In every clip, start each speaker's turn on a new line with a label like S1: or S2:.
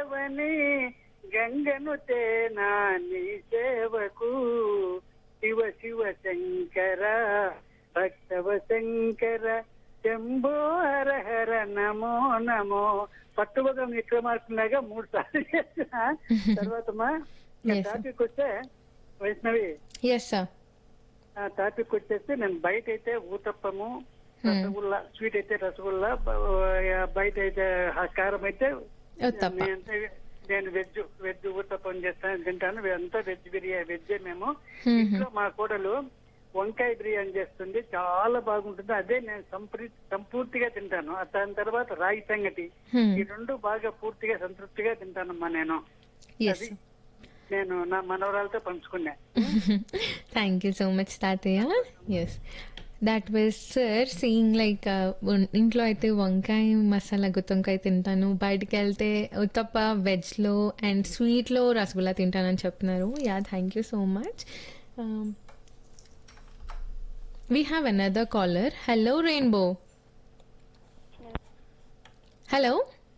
S1: చేరవని గంగను తేనా నీ సేవకు శివ శివ శంకర భక్తవ శంకర శంభో హర హర నమో నమో పట్టుబదం విక్రమార్కులాగా మూడు సార్లు చేసిన తర్వాత మా
S2: Yes, sir.
S1: టాపిక్ వస్తే వైష్ణవి
S2: ఎస్ సార్
S1: ఆ టాపిక్ వచ్చేసి నేను బయట అయితే ఊతప్పము రసగుల్లా స్వీట్ అయితే రసగుల్లా బ- ఆ, బయట అయితే ఆ కారం అయితే
S2: ఉత్తప్ప.
S1: నేను- నేను వెజ్ వెజ్ ఊతప్పం చేస్తాను తింటాను అంతా వెజ్ బిర్యానీ వెజ్ మేము
S2: Hmm.
S1: ఇంట్లో మా కోడలు వంకాయ బిర్యానీ చేస్తుంది చాలా బాగుంటుంది అదే నేను సంపూర్తి సంపూర్తిగా తింటాను ఆ దాని తర్వాత రాగి సంగటి
S2: Hmm.
S1: ఈ రెండు బాగా పూర్తిగా సంతృప్తిగా తింటానమ్మా నేను
S2: ఎస్
S1: అది నేను నా మనవరాలతో పంచుకున్నా
S2: థ్యాంక్ యూ సో మచ్ తాతయ్య yes that was sir seeing like ఇంట్లో అయితే వంకాయ మసాలా గుత్తొంకాయ తింటాను బయటికి వెళ్తే ఉత్తప్ప వెజ్లో అండ్ స్వీట్లో రసగుల్లా తింటానని చెప్తున్నారు yeah thank you so much we have another caller hello Rainbow hello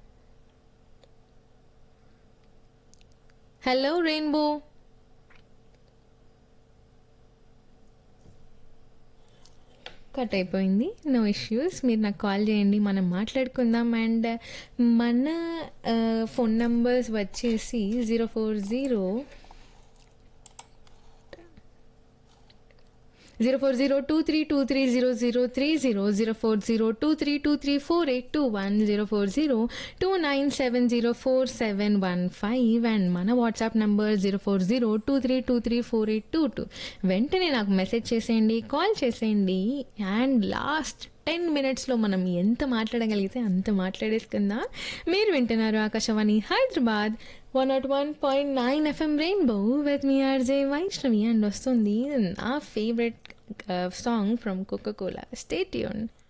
S2: hello Rainbow cut అయిపోయింది నో ఇష్యూస్ మీరు నాకు కాల్ చేయండి మనం మాట్లాడుకుందాం అండ్ మన ఫోన్ నంబర్స్ వచ్చేసి zero four zero zero four zero two three two three zero zero three zero zero four zero two three two three four eight two one zero four zero two nine seven zero four seven one five and మన WhatsApp number zero four zero two three two three four eight two two వెంటనే నాకు message చేసేయండి call చేసేయండి and last ten మినిట్స్లో మనం ఎంత మాట్లాడగలిగితే అంత మాట్లాడేసుకుందాం మీరు వింటున్నారు Akashvani Hyderabad one not one point nine FM Rainbow with మీ ఆర్జే వైష్ణవి అండ్ వస్తుంది నా favourite song from Coca Cola స్టేట్ యూన్